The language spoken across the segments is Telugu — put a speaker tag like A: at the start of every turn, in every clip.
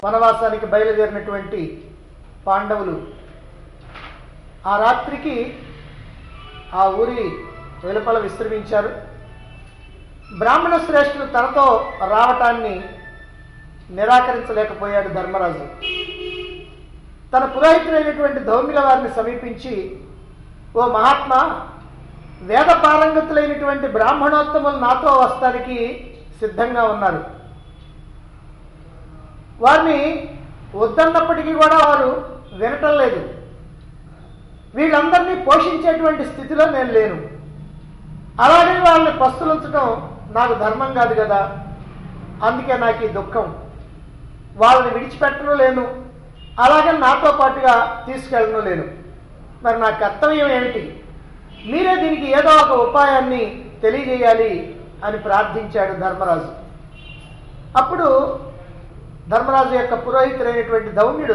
A: వనవాసానికి బయలుదేరినటువంటి పాండవులు ఆ రాత్రికి ఆ ఊరి వెలుపల విశ్రమించారు బ్రాహ్మణ శ్రేష్ఠులు తనతో రావటాన్ని నిరాకరించలేకపోయాడు ధర్మరాజు తన పురోహితులైనటువంటి దౌమిల వారిని సమీపించి ఓ మహాత్మా వేద పారంగతులైనటువంటి బ్రాహ్మణోత్తములు నాతో వస్తానికి సిద్ధంగా ఉన్నారు వారిని వద్దన్నప్పటికీ కూడా వారు వినటం లేదు వీళ్ళందరినీ పోషించేటువంటి స్థితిలో నేను లేను అలాగే వాళ్ళని పస్తులుంచడం నాకు ధర్మం కాదు కదా అందుకే నాకు ఈ దుఃఖం వాళ్ళని విడిచిపెట్టను లేను అలాగే నాతో పాటుగా తీసుకెళ్ళను లేను మరి నా కర్తవ్యం ఏమిటి మీరే దీనికి ఏదో ఒక ఉపాయాన్ని తెలియజేయాలి అని ప్రార్థించాడు ధర్మరాజు అప్పుడు ధర్మరాజు యొక్క పురోహితుడైనటువంటి దౌమ్యుడు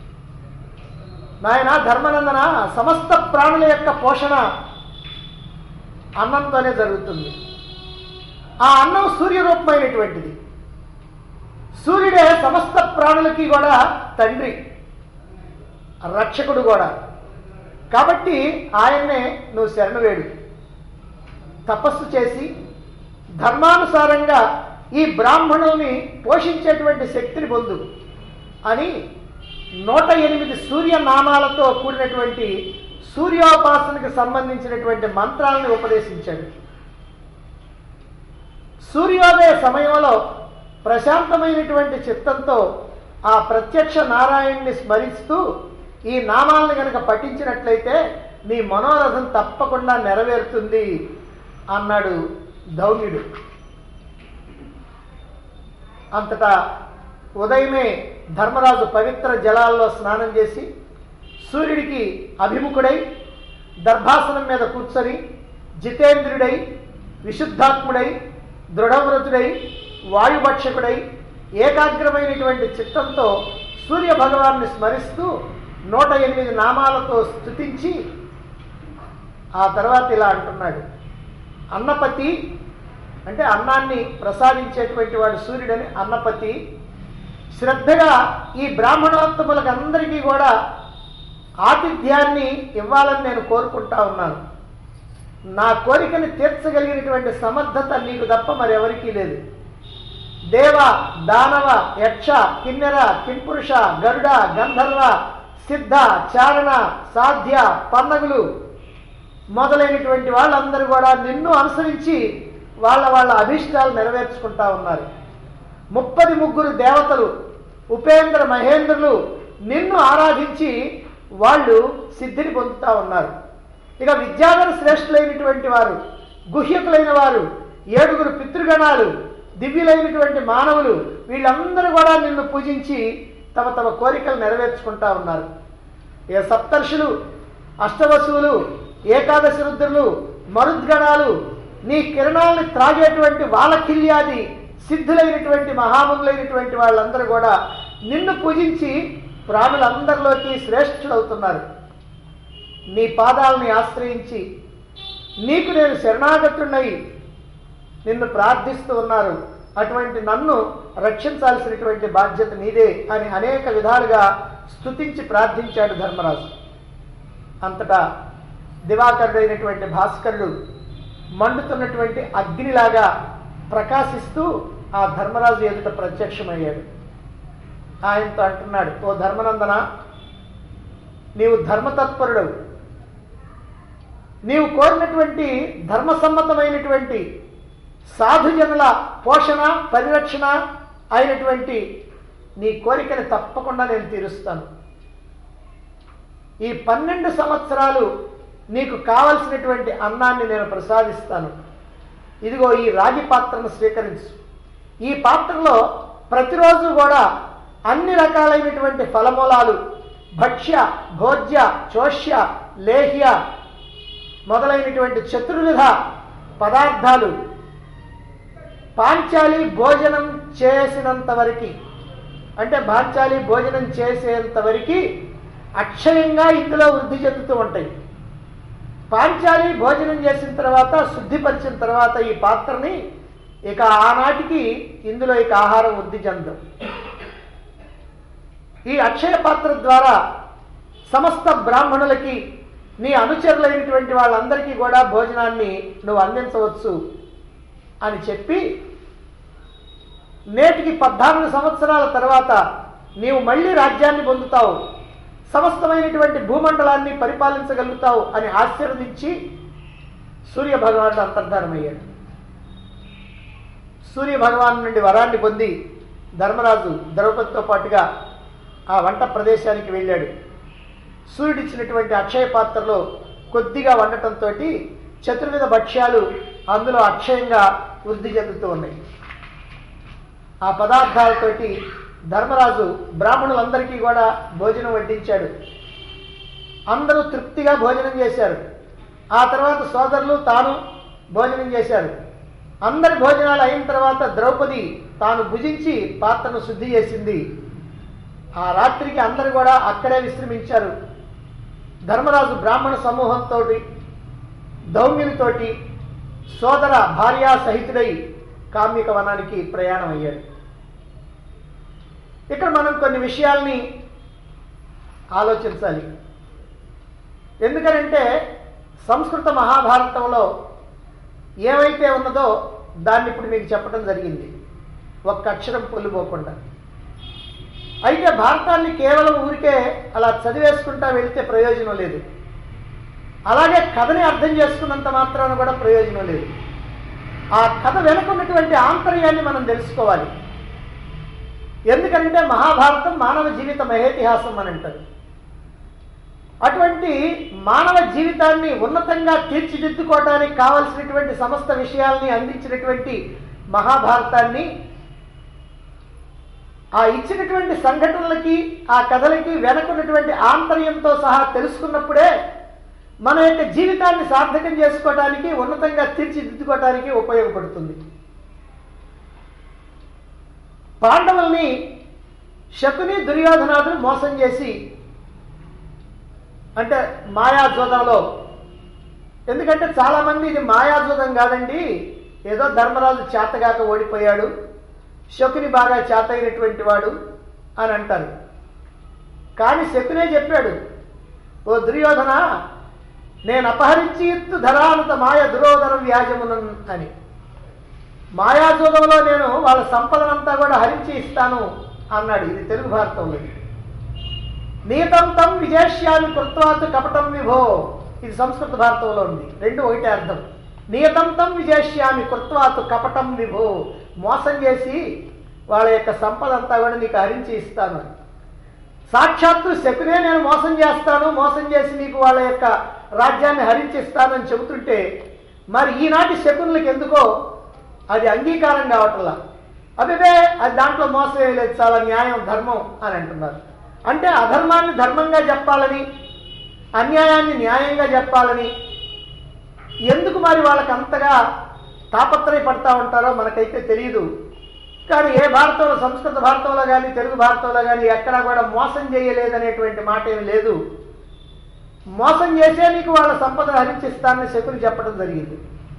A: నాయన ధర్మనందన సమస్త ప్రాణుల యొక్క పోషణ అన్నంతోనే జరుగుతుంది ఆ అన్నం సూర్యరూపమైనటువంటిది సూర్యుడే సమస్త ప్రాణులకి కూడా తండ్రి రక్షకుడు కూడా కాబట్టి ఆయన్నే నువ్వు శరణు వేడు తపస్సు చేసి ధర్మానుసారంగా ఈ బ్రాహ్మణుల్ని పోషించేటువంటి శక్తిని పొందు అని నూట ఎనిమిది సూర్య నామాలతో కూడినటువంటి సూర్యోపాసనకు సంబంధించినటువంటి మంత్రాలను ఉపదేశించాడు సూర్యోదయ సమయంలో ప్రశాంతమైనటువంటి చిత్తంతో ఆ ప్రత్యక్ష నారాయణ్ణి స్మరిస్తూ ఈ నామాలను గనక పఠించినట్లయితే నీ మనోరథం తప్పకుండా నెరవేరుతుంది అన్నాడు ధౌమ్యుడు అంతటా ఉదయమే ధర్మరాజు పవిత్ర జలాల్లో స్నానం చేసి సూర్యుడికి అభిముఖుడై దర్భాసనం మీద కూర్చొని జితేంద్రుడై విశుద్ధాత్ముడై దృఢవ్రతుడై వాయుభక్షకుడై ఏకాగ్రమైనటువంటి చిత్తంతో సూర్య భగవాన్ని స్మరిస్తూ నూట ఎనిమిది నామాలతో స్థుతించి ఆ తర్వాత ఇలా అంటున్నాడు అన్నపతి అంటే అన్నాన్ని ప్రసాదించేటువంటి వాడు సూర్యుడని అన్నపతి శ్రద్ధగా ఈ బ్రాహ్మణోత్తములకు అందరికీ కూడా ఆతిథ్యాన్ని ఇవ్వాలని నేను కోరుకుంటా ఉన్నాను నా కోరికని తీర్చగలిగినటువంటి సమర్థత నీకు తప్ప మరెవరికీ లేదు దేవ దానవ యక్ష కిన్నెర కింపురుష గరుడ గంధర్వ సిద్ధ చారణ సాధ్య పన్నగులు మొదలైనటువంటి వాళ్ళందరూ కూడా నిన్ను అనుసరించి వాళ్ళ వాళ్ళ అభిష్టాలు నెరవేర్చుకుంటా ఉన్నారు ముప్పది ముగ్గురు దేవతలు ఉపేంద్ర మహేంద్రులు నిన్ను ఆరాధించి వాళ్ళు సిద్ధిని పొందుతా ఉన్నారు ఇక విద్యాధర శ్రేష్ఠులైనటువంటి వారు గుహ్యకులైన వారు ఏడుగురు పితృగణాలు దివ్యులైనటువంటి మానవులు వీళ్ళందరూ కూడా నిన్ను పూజించి తమ తమ కోరికలు నెరవేర్చుకుంటా ఉన్నారు ఏ సప్తర్షులు అష్టవసువులు ఏకాదశి రుద్రులు మరుద్గణాలు నీ కిరణాలని త్రాగేటువంటి వాలకిల్యాది సిద్ధులైనటువంటి మహామునులైనటువంటి వాళ్ళందరూ కూడా నిన్ను పూజించి ప్రాణులందరిలోకి శ్రేష్ఠులవుతున్నారు నీ పాదాలని ఆశ్రయించి నీకు నేను శరణాగతున్నై నిన్ను ప్రార్థిస్తూ ఉన్నారు అటువంటి నన్ను రక్షించాల్సినటువంటి బాధ్యత నీదే అని అనేక విధాలుగా స్తుతించి ప్రార్థించాడు ధర్మరాజు అంతటా దివాకరుడైనటువంటి భాస్కరుడు మండుతున్నటువంటి అగ్నిలాగా ప్రకాశిస్తూ ఆ ధర్మరాజు ఎదుట ప్రత్యక్షమయ్యాడు ఆయనతో అంటున్నాడు ఓ ధర్మనందన నీవు ధర్మతత్పరుడవు నీవు కోరినటువంటి ధర్మసమ్మతమైనటువంటి సాధుజనుల పోషణ పరిరక్షణ అయినటువంటి నీ కోరికని తప్పకుండా నేను తీరుస్తాను ఈ పన్నెండు సంవత్సరాలు నీకు కావలసినటువంటి అన్నాన్ని నేను ప్రసాదిస్తాను ఇదిగో ఈ రాగి పాత్రను స్వీకరించు ఈ పాత్రలో ప్రతిరోజు కూడా అన్ని రకాలైనటువంటి ఫలమూలాలు భక్ష్య భోజ్య చోష్య లేహ్య మొదలైనటువంటి చతుర్విధ పదార్థాలు పాంచాలి భోజనం చేసినంత వరకు అంటే పాంచాలి భోజనం చేసేంత వరకు అక్షయంగా ఇందులో వృద్ధి చెందుతూ ఉంటాయి పాంచాలి భోజనం చేసిన తర్వాత శుద్ధిపరిచిన తర్వాత ఈ పాత్రని ఇక ఆనాటికి ఇందులో ఇక ఆహారం వృద్ధి చెందదు ఈ అక్షయ పాత్ర ద్వారా సమస్త బ్రాహ్మణులకి నీ అనుచరులైనటువంటి వాళ్ళందరికీ కూడా భోజనాన్ని నువ్వు అందించవచ్చు అని చెప్పి నేటికి పద్నాలుగు సంవత్సరాల తర్వాత నీవు మళ్ళీ రాజ్యాన్ని పొందుతావు సమస్తమైనటువంటి భూమండలాన్ని పరిపాలించగలుగుతావు అని ఆశీర్వదించి సూర్య భగవానుడు అంతర్ధానమయ్యాడు సూర్య భగవాన్ నుండి వరాన్ని పొంది ధర్మరాజు ద్రౌపదితో పాటుగా ఆ వంట ప్రదేశానికి వెళ్ళాడు సూర్యుడిచ్చినటువంటి అక్షయ పాత్రలో కొద్దిగా వండటంతో చతుర్విధ భక్ష్యాలు అందులో అక్షయంగా వృద్ధి చెందుతూ ఉన్నాయి ఆ పదార్థాలతోటి ధర్మరాజు బ్రాహ్మణులందరికీ కూడా భోజనం వడ్డించాడు అందరూ తృప్తిగా భోజనం చేశారు ఆ తర్వాత సోదరులు తాను భోజనం చేశారు అందరి భోజనాలు అయిన తర్వాత ద్రౌపది తాను భుజించి పాత్రను శుద్ధి చేసింది ఆ రాత్రికి అందరూ కూడా అక్కడే విశ్రమించారు ధర్మరాజు బ్రాహ్మణ సమూహంతో దౌమ్యునితోటి సోదర భార్యా సహితుడై కామ్యక వనానికి ప్రయాణం అయ్యాడు ఇక్కడ మనం కొన్ని విషయాల్ని ఆలోచించాలి ఎందుకనంటే సంస్కృత మహాభారతంలో ఏమైతే ఉన్నదో దాన్ని ఇప్పుడు మీకు చెప్పడం జరిగింది ఒక్క అక్షరం పొల్లుపోకుండా అయితే భారతాన్ని కేవలం ఊరికే అలా చదివేసుకుంటా వెళితే ప్రయోజనం లేదు అలాగే కథని అర్థం చేసుకున్నంత మాత్రాన కూడా ప్రయోజనం లేదు ఆ కథ వెనుకున్నటువంటి ఆంతర్యాన్ని మనం తెలుసుకోవాలి ఎందుకంటే మహాభారతం మానవ జీవిత మహేతిహాసం అని అంటారు అటువంటి మానవ జీవితాన్ని ఉన్నతంగా తీర్చిదిద్దుకోవడానికి కావలసినటువంటి సమస్త విషయాల్ని అందించినటువంటి మహాభారతాన్ని ఆ ఇచ్చినటువంటి సంఘటనలకి ఆ కథలకి వెనకున్నటువంటి ఆంతర్యంతో సహా తెలుసుకున్నప్పుడే మన యొక్క జీవితాన్ని సార్థకం చేసుకోవడానికి ఉన్నతంగా తీర్చిదిద్దుకోవడానికి ఉపయోగపడుతుంది పాండవుల్ని శకుని దుర్యోధనాదులు మోసం చేసి అంటే మాయాజోదంలో ఎందుకంటే చాలామంది ఇది మాయాజోదం కాదండి ఏదో ధర్మరాజు చేతగాక ఓడిపోయాడు శకుని బాగా చేతైనటువంటి వాడు అని అంటారు కానీ శకునే చెప్పాడు ఓ దుర్యోధన నేను అపహరించి ఎత్తు ధరానంత మాయ దురోధర వ్యాజమునన్ అని మాయాజోదంలో నేను వాళ్ళ సంపదనంతా కూడా హరించి ఇస్తాను అన్నాడు ఇది తెలుగు భారతంలో నీతం తం విజేష్యాన్ని కృత్వాత్ కపటం విభో ఇది సంస్కృత భారతంలో ఉంది రెండు ఒకటే అర్థం నియతం తం విజేష్యామి కృత్వాత్ కపటం విభో మోసం చేసి వాళ్ళ యొక్క సంపద అంతా కూడా నీకు హరించి ఇస్తాను అని సాక్షాత్తు శకునే నేను మోసం చేస్తాను మోసం చేసి నీకు వాళ్ళ యొక్క రాజ్యాన్ని హరించిస్తానని చెబుతుంటే మరి ఈనాటి శకునులకు ఎందుకో అది అంగీకారం కావట్లా అభివే అది దాంట్లో మోసం ఏం లేదు చాలా న్యాయం ధర్మం అని అంటున్నారు అంటే అధర్మాన్ని ధర్మంగా చెప్పాలని అన్యాయాన్ని న్యాయంగా చెప్పాలని ఎందుకు మరి వాళ్ళకి అంతగా తాపత్రయపడతా ఉంటారో మనకైతే తెలియదు కానీ ఏ భారతంలో సంస్కృత భారతంలో కానీ తెలుగు భారతంలో కానీ ఎక్కడా కూడా మోసం చేయలేదనేటువంటి మాట ఏమి లేదు మోసం చేసే నీకు వాళ్ళ సంపద హరించిస్తానని శకుని చెప్పడం జరిగింది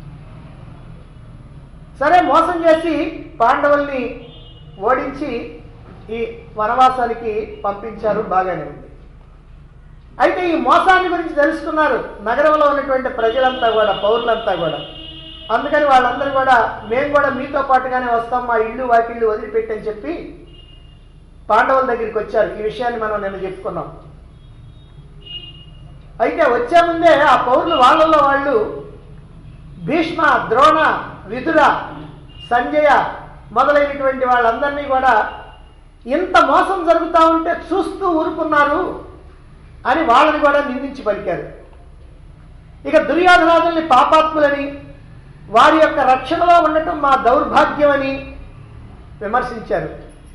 A: సరే మోసం చేసి పాండవుల్ని ఓడించి ఈ వనవాసానికి పంపించారు బాగానే ఉంది అయితే ఈ మోసాన్ని గురించి తెలుసుకున్నారు నగరంలో ఉన్నటువంటి ప్రజలంతా కూడా పౌరులంతా కూడా అందుకని వాళ్ళందరూ కూడా మేము కూడా మీతో పాటుగానే వస్తాం మా ఇల్లు వాకిళ్ళు వదిలిపెట్టని చెప్పి పాండవుల దగ్గరికి వచ్చారు ఈ విషయాన్ని మనం నిన్న చెప్పుకున్నాం అయితే వచ్చే ముందే ఆ పౌరులు వాళ్ళల్లో వాళ్ళు భీష్మ ద్రోణ విదుర సంజయ మొదలైనటువంటి వాళ్ళందరినీ కూడా ఇంత మోసం జరుగుతూ ఉంటే చూస్తూ ఊరుకున్నారు అని వాళ్ళని కూడా నిందించి పలికారు ఇక దుర్యోధనాదుల్ని పాపాత్ములని వారి యొక్క రక్షణలో ఉండటం మా దౌర్భాగ్యమని విమర్శించారు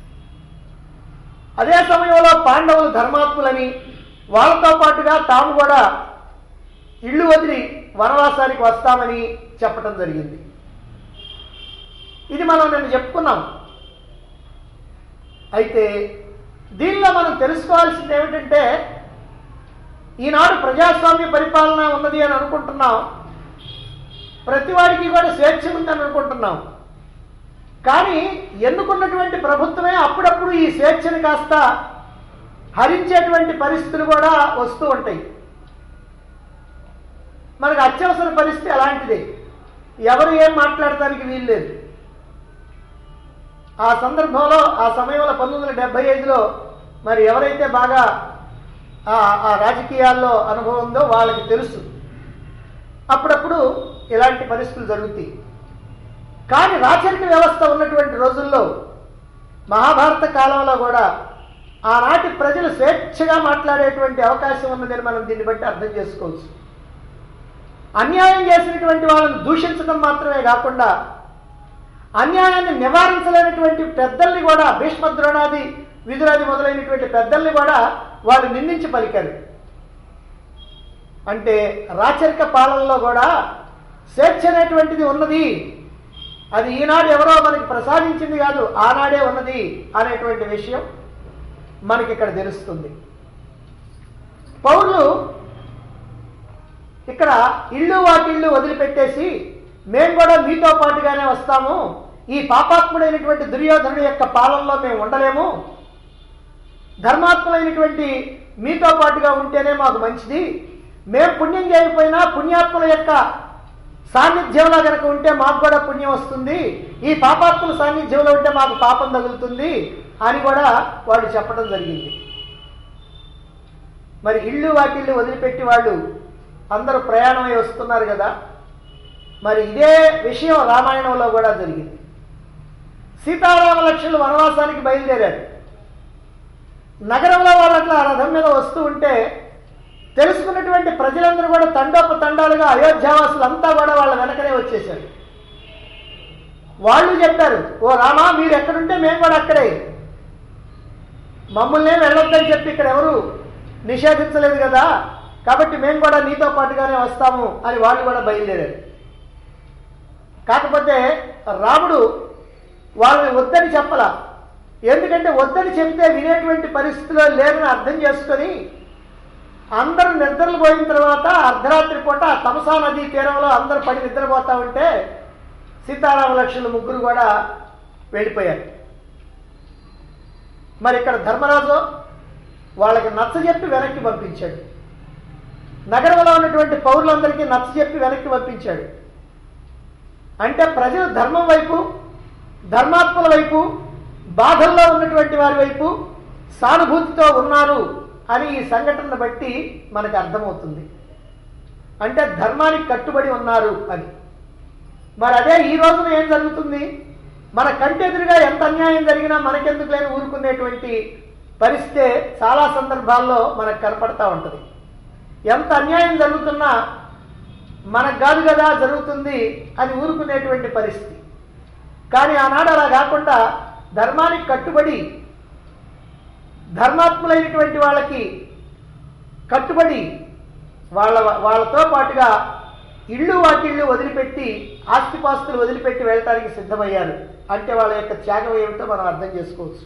A: అదే సమయంలో పాండవులు ధర్మాత్ములని వాళ్ళతో పాటుగా తాము కూడా ఇళ్ళు వదిలి వనవాసానికి వస్తామని చెప్పటం జరిగింది ఇది మనం నేను చెప్పుకున్నాం అయితే దీనిలో మనం తెలుసుకోవాల్సింది ఏమిటంటే ఈనాడు ప్రజాస్వామ్య పరిపాలన ఉన్నది అని అనుకుంటున్నాం ప్రతివాడికి కూడా స్వేచ్ఛ ఉందని అనుకుంటున్నాం కానీ ఎన్నుకున్నటువంటి ప్రభుత్వమే అప్పుడప్పుడు ఈ స్వేచ్ఛని కాస్త హరించేటువంటి పరిస్థితులు కూడా వస్తూ ఉంటాయి మనకు అత్యవసర పరిస్థితి అలాంటిదే ఎవరు ఏం మాట్లాడటానికి వీల్లేదు ఆ సందర్భంలో ఆ సమయంలో పంతొమ్మిది వందల డెబ్బై ఐదులో మరి ఎవరైతే బాగా ఆ ఆ రాజకీయాల్లో అనుభవం ఉందో వాళ్ళకి తెలుసు అప్పుడప్పుడు ఇలాంటి పరిస్థితులు జరుగుతాయి కానీ రాచరిక వ్యవస్థ ఉన్నటువంటి రోజుల్లో మహాభారత కాలంలో కూడా ఆనాటి ప్రజలు స్వేచ్ఛగా మాట్లాడేటువంటి అవకాశం ఉన్నదని మనం దీన్ని బట్టి అర్థం చేసుకోవచ్చు అన్యాయం చేసినటువంటి వాళ్ళని దూషించడం మాత్రమే కాకుండా అన్యాయాన్ని నివారించలేనటువంటి పెద్దల్ని కూడా భీష్మద్రోణాది విదురాది మొదలైనటువంటి పెద్దల్ని కూడా వాళ్ళు నిందించి పలికారు అంటే రాచరిక పాలనలో కూడా స్వేచ్ఛ అనేటువంటిది ఉన్నది అది ఈనాడు ఎవరో మనకి ప్రసాదించింది కాదు ఆనాడే ఉన్నది అనేటువంటి విషయం మనకి ఇక్కడ తెలుస్తుంది పౌరులు ఇక్కడ ఇల్లు వాకిళ్ళు వదిలిపెట్టేసి మేము కూడా మీతో పాటుగానే వస్తాము ఈ పాపాత్ముడైనటువంటి దుర్యోధనుడి యొక్క పాలనలో మేము ఉండలేము ధర్మాత్ములైనటువంటి మీతో పాటుగా ఉంటేనే మాకు మంచిది మేము పుణ్యం చేయకపోయినా పుణ్యాత్ముల యొక్క సాన్నిధ్యంలో కనుక ఉంటే మాకు కూడా పుణ్యం వస్తుంది ఈ పాపాత్ముల సాన్నిధ్యంలో ఉంటే మాకు పాపం తగులుతుంది అని కూడా వాళ్ళు చెప్పడం జరిగింది మరి ఇళ్ళు వాకిళ్ళు వదిలిపెట్టి వాళ్ళు అందరూ ప్రయాణమై వస్తున్నారు కదా మరి ఇదే విషయం రామాయణంలో కూడా జరిగింది సీతారామ లక్ష్మణులు వనవాసానికి బయలుదేరారు నగరంలో వాళ్ళు అట్లా ఆ రథం మీద వస్తూ ఉంటే తెలుసుకున్నటువంటి ప్రజలందరూ కూడా తండోప తండాలుగా అయోధ్యావాసులు అంతా కూడా వాళ్ళ వెనకనే వచ్చేసారు వాళ్ళు చెప్పారు ఓ రామా మీరు ఎక్కడుంటే మేము కూడా అక్కడే మమ్మల్ని వెళ్ళొద్దని చెప్పి ఇక్కడ ఎవరు నిషేధించలేదు కదా కాబట్టి మేము కూడా నీతో పాటుగానే వస్తాము అని వాళ్ళు కూడా బయలుదేరారు కాకపోతే రాముడు వాళ్ళని వద్దని చెప్పలా ఎందుకంటే వద్దని చెప్తే వినేటువంటి పరిస్థితిలో లేరని అర్థం చేసుకొని అందరూ నిద్రలు పోయిన తర్వాత అర్ధరాత్రి పూట ఆ తమసా నదీ తీరంలో అందరూ పడి నిద్రపోతా ఉంటే సీతారామ లక్ష్మణులు ముగ్గురు కూడా వెళ్ళిపోయారు మరి ఇక్కడ ధర్మరాజు వాళ్ళకి నచ్చజెప్పి వెనక్కి పంపించాడు నగరంలో ఉన్నటువంటి పౌరులందరికీ నచ్చజెప్పి వెనక్కి పంపించాడు అంటే ప్రజలు ధర్మం వైపు ధర్మాత్మల వైపు బాధల్లో ఉన్నటువంటి వారి వైపు సానుభూతితో ఉన్నారు అని ఈ సంఘటనను బట్టి మనకు అర్థమవుతుంది అంటే ధర్మానికి కట్టుబడి ఉన్నారు అని మరి అదే ఈ రోజున ఏం జరుగుతుంది మన కంటెదురుగా ఎంత అన్యాయం జరిగినా మనకెందుకు లేని ఊరుకునేటువంటి పరిస్థితే చాలా సందర్భాల్లో మనకు కనపడతా ఉంటుంది ఎంత అన్యాయం జరుగుతున్నా మనకు కాదు కదా జరుగుతుంది అని ఊరుకునేటువంటి పరిస్థితి కానీ ఆనాడు అలా కాకుండా ధర్మానికి కట్టుబడి ధర్మాత్ములైనటువంటి వాళ్ళకి కట్టుబడి వాళ్ళ వాళ్ళతో పాటుగా ఇళ్ళు వాటిళ్ళు వదిలిపెట్టి ఆస్తిపాస్తులు వదిలిపెట్టి వెళ్ళటానికి సిద్ధమయ్యారు అంటే వాళ్ళ యొక్క త్యాగం ఏమిటో మనం అర్థం చేసుకోవచ్చు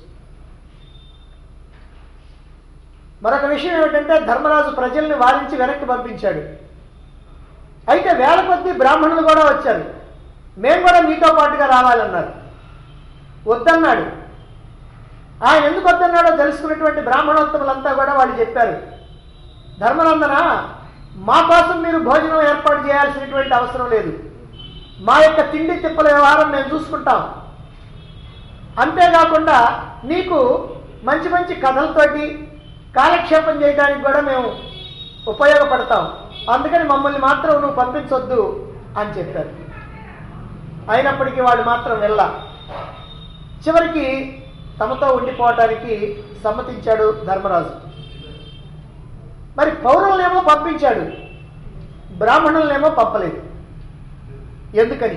A: మరొక విషయం ఏమిటంటే ధర్మరాజు ప్రజల్ని వారించి వెనక్కి పంపించాడు అయితే వేల కొద్ది బ్రాహ్మణులు కూడా వచ్చారు మేము కూడా మీతో పాటుగా రావాలన్నారు వద్దన్నాడు ఆయన ఎందుకు వద్దన్నాడో తెలుసుకున్నటువంటి బ్రాహ్మణోత్తములంతా కూడా వాళ్ళు చెప్పారు ధర్మనందన మా కోసం మీరు భోజనం ఏర్పాటు చేయాల్సినటువంటి అవసరం లేదు మా యొక్క తిండి తిప్పల వ్యవహారం మేము చూసుకుంటాం అంతేకాకుండా నీకు మంచి మంచి కథలతోటి కాలక్షేపం చేయడానికి కూడా మేము ఉపయోగపడతాం అందుకని మమ్మల్ని మాత్రం నువ్వు పంపించొద్దు అని చెప్పారు అయినప్పటికీ వాళ్ళు మాత్రం వెళ్ళ చివరికి తమతో ఉండిపోవటానికి సమ్మతించాడు ధర్మరాజు మరి పౌరులనేమో పంపించాడు బ్రాహ్మణులనేమో పంపలేదు ఎందుకని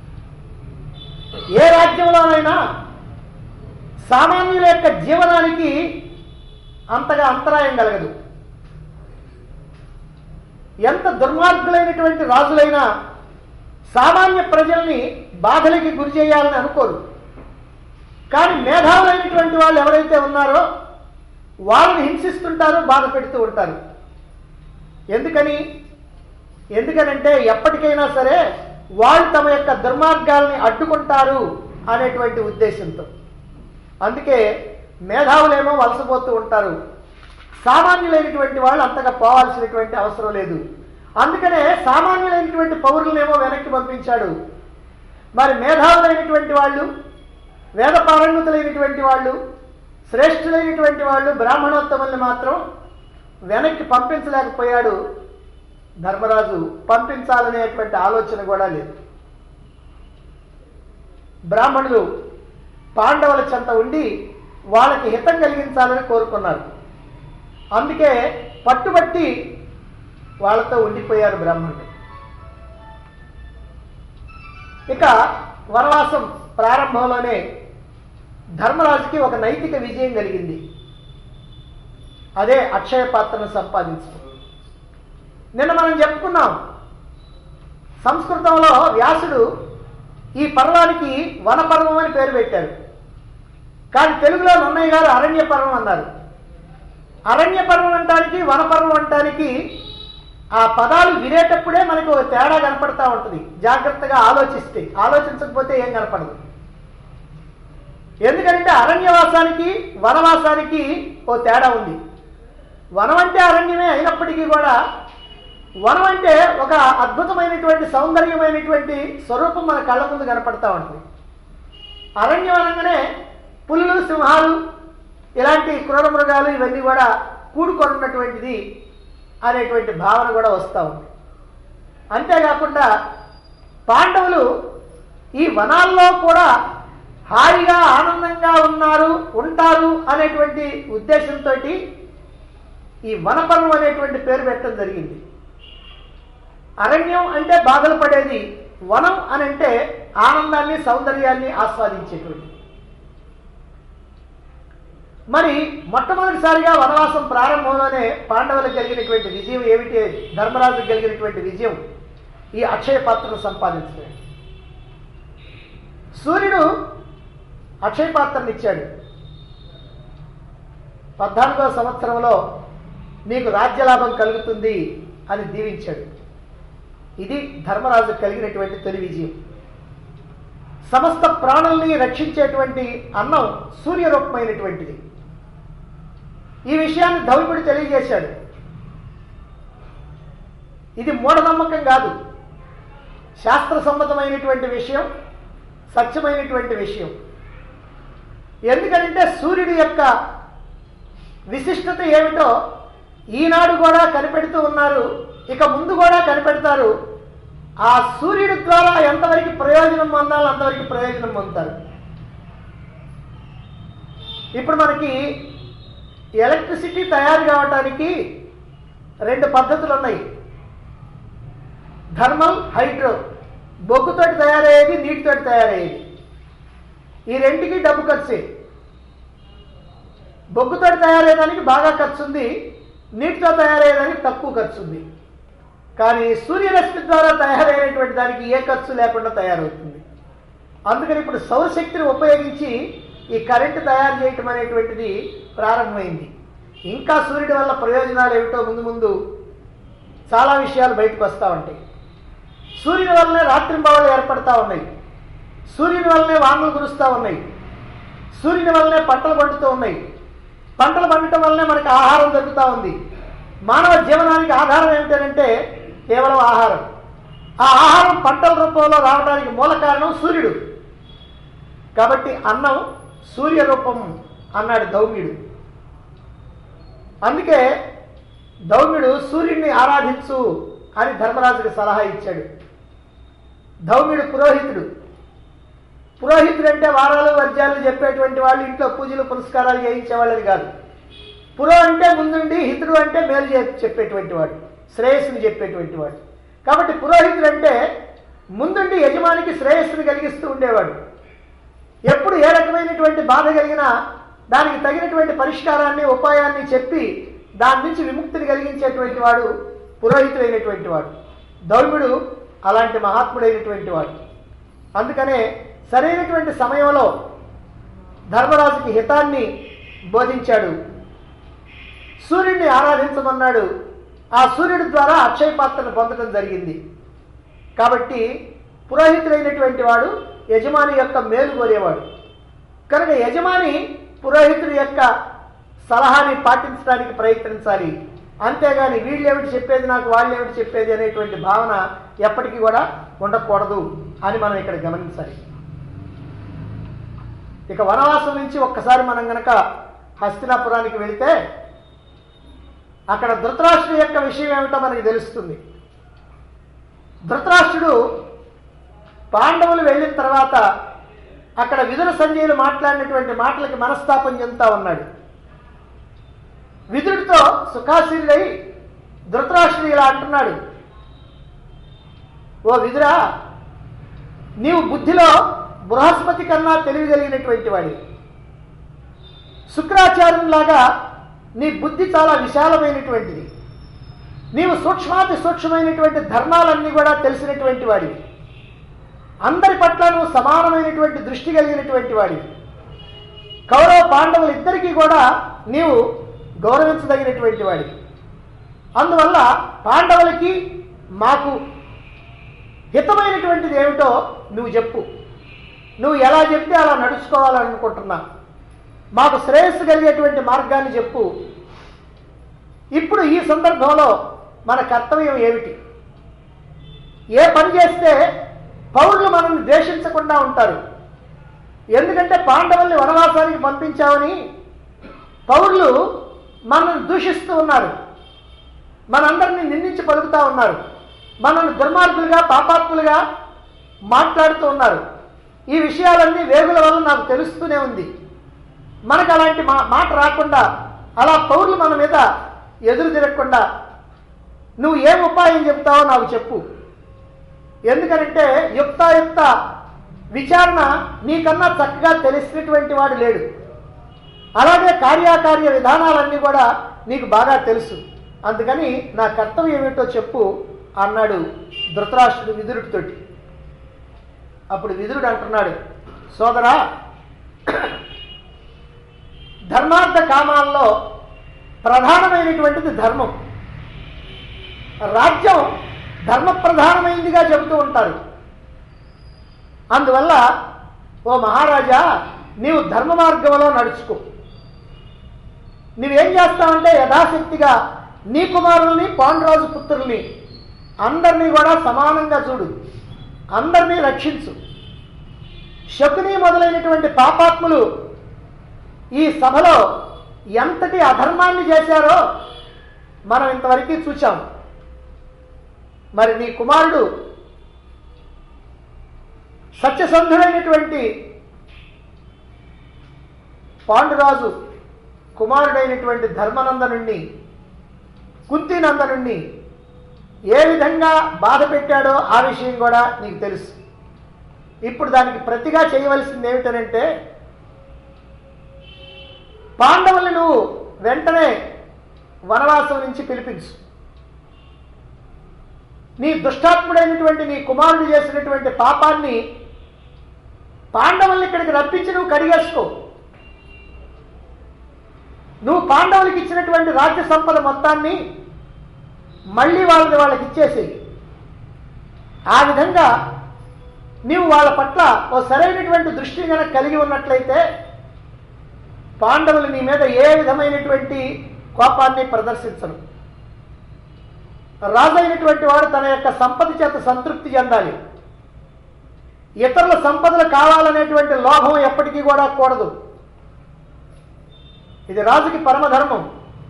A: ఏ రాజ్యంలోనైనా సామాన్యుల యొక్క జీవనానికి అంతగా అంతరాయం కలగదు ఎంత దుర్మార్గులైనటువంటి రాజులైనా సామాన్య ప్రజల్ని బాధలకి గురి చేయాలని అనుకోరు కానీ మేధావులైనటువంటి వాళ్ళు ఎవరైతే ఉన్నారో వాళ్ళని హింసిస్తుంటారు బాధ పెడుతూ ఉంటారు ఎందుకని ఎందుకనంటే ఎప్పటికైనా సరే వాళ్ళు తమ యొక్క దుర్మార్గాల్ని అడ్డుకుంటారు అనేటువంటి ఉద్దేశంతో అందుకే మేధావులేమో వలసపోతూ ఉంటారు సామాన్యులైనటువంటి వాళ్ళు అంతగా పోవాల్సినటువంటి అవసరం లేదు అందుకనే సామాన్యులైనటువంటి పౌరులనేమో వెనక్కి పంపించాడు మరి మేధావులైనటువంటి వాళ్ళు వేద పారంగతులైనటువంటి వాళ్ళు శ్రేష్ఠులైనటువంటి వాళ్ళు బ్రాహ్మణోత్తముల్ని మాత్రం వెనక్కి పంపించలేకపోయాడు ధర్మరాజు పంపించాలనేటువంటి ఆలోచన కూడా లేదు బ్రాహ్మణులు పాండవుల చెంత ఉండి వాళ్ళకి హితం కలిగించాలని కోరుకున్నారు అందుకే పట్టుబట్టి వాళ్ళతో ఉండిపోయారు బ్రాహ్మణుడు ఇక వనవాసం ప్రారంభంలోనే ధర్మరాజుకి ఒక నైతిక విజయం కలిగింది అదే అక్షయ పాత్రను సంపాదించడం నిన్న మనం చెప్పుకున్నాం సంస్కృతంలో వ్యాసుడు ఈ పర్వానికి వనపర్వం అని పేరు పెట్టారు కానీ తెలుగులో నన్నయ్య గారు అరణ్య పర్వం అన్నారు అరణ్య పర్వం అంటానికి వనపర్వం అంటానికి ఆ పదాలు వినేటప్పుడే మనకు ఒక తేడా కనపడతా ఉంటుంది జాగ్రత్తగా ఆలోచిస్తే ఆలోచించకపోతే ఏం కనపడదు ఎందుకంటే అరణ్యవాసానికి వనవాసానికి ఓ తేడా ఉంది వనం అంటే అరణ్యమే అయినప్పటికీ కూడా వనం అంటే ఒక అద్భుతమైనటువంటి సౌందర్యమైనటువంటి స్వరూపం మన కళ్ళ ముందు కనపడతా ఉంటుంది అరణ్యం అనగానే పులులు సింహాలు ఇలాంటి క్రూర మృగాలు ఇవన్నీ కూడా కూడుకొని ఉన్నటువంటిది అనేటువంటి భావన కూడా వస్తూ ఉంది అంతేకాకుండా పాండవులు ఈ వనాల్లో కూడా హాయిగా ఆనందంగా ఉన్నారు ఉంటారు అనేటువంటి ఉద్దేశంతో ఈ వనపర్వం అనేటువంటి పేరు పెట్టడం జరిగింది అరణ్యం అంటే బాధలు పడేది వనం అని అంటే ఆనందాన్ని సౌందర్యాన్ని ఆస్వాదించేటువంటి మరి మొట్టమొదటిసారిగా వనవాసం ప్రారంభంలోనే పాండవులకు కలిగినటువంటి విజయం ఏమిటి ధర్మరాజుకు కలిగినటువంటి విజయం ఈ అక్షయ పాత్రను సంపాదించడం సూర్యుడు అక్షయ పాత్రను ఇచ్చాడు పద్నాలుగో సంవత్సరంలో నీకు రాజ్యలాభం కలుగుతుంది అని దీవించాడు ఇది ధర్మరాజు కలిగినటువంటి తొలి విజయం సమస్త ప్రాణుల్ని రక్షించేటువంటి అన్నం సూర్యరూపమైనటువంటిది ఈ విషయాన్ని ధౌముడు తెలియజేశాడు ఇది మూఢనమ్మకం కాదు శాస్త్ర సమ్మతమైనటువంటి విషయం సత్యమైనటువంటి విషయం ఎందుకంటే సూర్యుడి యొక్క విశిష్టత ఏమిటో ఈనాడు కూడా కనిపెడుతూ ఉన్నారు ఇక ముందు కూడా కనిపెడతారు ఆ సూర్యుడి ద్వారా ఎంతవరకు ప్రయోజనం పొందాలో అంతవరకు ప్రయోజనం పొందుతారు ఇప్పుడు మనకి ఎలక్ట్రిసిటీ తయారు కావటానికి రెండు పద్ధతులు ఉన్నాయి థర్మల్ హైడ్రో బొగ్గుతోటి తయారయ్యేది నీటితోటి తయారయ్యేది ఈ రెంటికి డబ్బు ఖర్చే బొగ్గుతోటి తయారయ్యేదానికి బాగా ఖర్చు ఉంది నీటితో తయారయ్యేదానికి తక్కువ ఖర్చు ఉంది కానీ సూర్యరశ్మి ద్వారా తయారైనటువంటి దానికి ఏ ఖర్చు లేకుండా తయారవుతుంది అందుకని ఇప్పుడు సౌరశక్తిని ఉపయోగించి ఈ కరెంటు తయారు చేయటం అనేటువంటిది ప్రారంభమైంది ఇంకా సూర్యుడి వల్ల ప్రయోజనాలు ఏమిటో ముందు ముందు చాలా విషయాలు బయటకు వస్తూ ఉంటాయి సూర్యుని వల్లనే రాత్రింబవళ్ళు ఏర్పడతా ఉన్నాయి సూర్యుని వల్లనే వానలు కురుస్తూ ఉన్నాయి సూర్యుని వల్లనే పంటలు పండుతూ ఉన్నాయి పంటలు పండటం వల్లనే మనకి ఆహారం దొరుకుతూ ఉంది మానవ జీవనానికి ఆధారం ఏమిటంటే కేవలం ఆహారం ఆ ఆహారం పంటల రూపంలో రావడానికి మూల కారణం సూర్యుడు కాబట్టి అన్నం సూర్య రూపం అన్నాడు దౌమ్యుడు అందుకే దౌమ్యుడు సూర్యుడిని ఆరాధించు అని ధర్మరాజుకి సలహా ఇచ్చాడు దౌమ్యుడు పురోహితుడు పురోహితుడు అంటే వారాలు వర్జాలు చెప్పేటువంటి వాళ్ళు ఇంట్లో పూజలు పురస్కారాలు చేయించేవాళ్ళని కాదు పురో అంటే ముందుండి హితుడు అంటే మేలు చే- చెప్పేటువంటి వాడు శ్రేయస్సుని చెప్పేటువంటి వాడు కాబట్టి పురోహితుడు అంటే ముందుండి యజమానికి శ్రేయస్సుని కలిగిస్తూ ఉండేవాడు ఎప్పుడు ఏ రకమైనటువంటి బాధ కలిగినా దానికి తగినటువంటి పరిష్కారాన్ని ఉపాయాన్ని చెప్పి దాని నుంచి విముక్తిని కలిగించేటువంటి వాడు పురోహితుడైనటువంటి వాడు దౌర్ముడు అలాంటి మహాత్ముడైనటువంటి వాడు అందుకనే సరైనటువంటి సమయంలో ధర్మరాజుకి హితాన్ని బోధించాడు సూర్యుడిని ఆరాధించమన్నాడు ఆ సూర్యుడి ద్వారా అక్షయ పాత్రను పొందడం జరిగింది కాబట్టి పురోహితుడైనటువంటి వాడు యజమాని యొక్క మేలు కోరేవాడు కనుక యజమాని పురోహితుడి యొక్క సలహాని పాటించడానికి ప్రయత్నించాలి అంతేగాని వీళ్ళు ఏమిటి చెప్పేది నాకు వాళ్ళు ఏమిటి చెప్పేది అనేటువంటి భావన ఎప్పటికీ కూడా ఉండకూడదు అని మనం ఇక్కడ గమనించాలి ఇక వనవాసం నుంచి ఒక్కసారి మనం గనక హస్తినాపురానికి వెళితే అక్కడ ధృతరాష్ట్రుడు యొక్క విషయం ఏమిటో మనకి తెలుస్తుంది ధృతరాష్ట్రుడు పాండవులు వెళ్ళిన తర్వాత అక్కడ విదుర సంజయులు మాట్లాడినటువంటి మాటలకి మనస్తాపం చెందుతా ఉన్నాడు విదురుడితో సుఖాశీలుడై ధృతరాష్ట్రుడు ఇలా అంటున్నాడు ఓ విదురా నీవు బుద్ధిలో బృహస్పతి కన్నా తెలివి కలిగినటువంటి వాడి శుక్రాచార్యులాగా నీ బుద్ధి చాలా విశాలమైనటువంటిది నీవు సూక్ష్మాతి సూక్ష్మమైనటువంటి ధర్మాలన్నీ కూడా తెలిసినటువంటి వాడివి అందరి పట్ల నువ్వు సమానమైనటువంటి దృష్టి కలిగినటువంటి వాడివి కౌరవ పాండవులు ఇద్దరికీ కూడా నీవు గౌరవించదగినటువంటి వాడివి అందువల్ల పాండవులకి మాకు హితమైనటువంటిది ఏమిటో నువ్వు చెప్పు నువ్వు ఎలా చెప్తే అలా నడుచుకోవాలనుకుంటున్నా మాకు శ్రేయస్సు కలిగేటువంటి మార్గాన్ని చెప్పు ఇప్పుడు ఈ సందర్భంలో మన కర్తవ్యం ఏమిటి ఏ పని చేస్తే పౌరులు మనల్ని ద్వేషించకుండా ఉంటారు ఎందుకంటే పాండవుల్ని వనవాసానికి పంపించామని పౌరులు మనల్ని దూషిస్తూ ఉన్నారు మనందరినీ నిందించి పలుకుతా ఉన్నారు మనల్ని దుర్మార్గులుగా పాపాత్ములుగా మాట్లాడుతూ ఉన్నారు ఈ విషయాలన్నీ వేగుల వల్ల నాకు తెలుస్తూనే ఉంది మనకు అలాంటి మా మాట రాకుండా అలా పౌరులు మన మీద ఎదురు తిరగకుండా నువ్వు ఏం ఉపాయం చెప్తావో నాకు చెప్పు ఎందుకనంటే యుక్తాయుక్త విచారణ నీకన్నా చక్కగా తెలిసినటువంటి వాడు లేడు అలాగే కార్యాకార్య విధానాలన్నీ కూడా నీకు బాగా తెలుసు అందుకని నా కర్తవ్యం ఏమిటో చెప్పు అన్నాడు ధృతరాష్ట్రుడు విదురుడితోటి అప్పుడు విదురుడు అంటున్నాడు సోదరా ధర్మార్థ కామాల్లో ప్రధానమైనటువంటిది ధర్మం రాజ్యం ధర్మ ప్రధానమైందిగా చెబుతూ ఉంటారు అందువల్ల ఓ మహారాజా నీవు ధర్మ మార్గంలో నడుచుకో నువ్వేం చేస్తావంటే యథాశక్తిగా నీ కుమారుల్ని పాండురాజు పుత్రుల్ని అందరినీ కూడా సమానంగా చూడు అందరినీ రక్షించు శకుని మొదలైనటువంటి పాపాత్ములు ఈ సభలో ఎంతటి అధర్మాన్ని చేశారో మనం ఇంతవరకు చూచాం మరి నీ కుమారుడు సత్యసంధుడైనటువంటి పాండురాజు కుమారుడైనటువంటి ధర్మనందనుణ్ణి కుంతినందనుణ్ణి ఏ విధంగా బాధ పెట్టాడో ఆ విషయం కూడా నీకు తెలుసు ఇప్పుడు దానికి ప్రతిగా చేయవలసింది ఏమిటనంటే పాండవుల్ని నువ్వు వెంటనే వనవాసం నుంచి పిలిపించు నీ దుష్టాత్ముడైనటువంటి నీ కుమారుడు చేసినటువంటి పాపాన్ని పాండవుల్ని ఇక్కడికి రప్పించి నువ్వు కడిగేసుకో నువ్వు పాండవులకి ఇచ్చినటువంటి రాజ్య సంపద మొత్తాన్ని మళ్ళీ వాళ్ళని వాళ్ళకి ఇచ్చేసేయి ఆ విధంగా నీవు వాళ్ళ పట్ల ఓ సరైనటువంటి దృష్టి కనుక కలిగి ఉన్నట్లయితే పాండవులు నీ మీద ఏ విధమైనటువంటి కోపాన్ని ప్రదర్శించరు రాజైనటువంటి వాడు తన యొక్క సంపద చేత సంతృప్తి చెందాలి ఇతరుల సంపదలు కావాలనేటువంటి లోభం ఎప్పటికీ కూడా కూడదు ఇది రాజుకి పరమధర్మం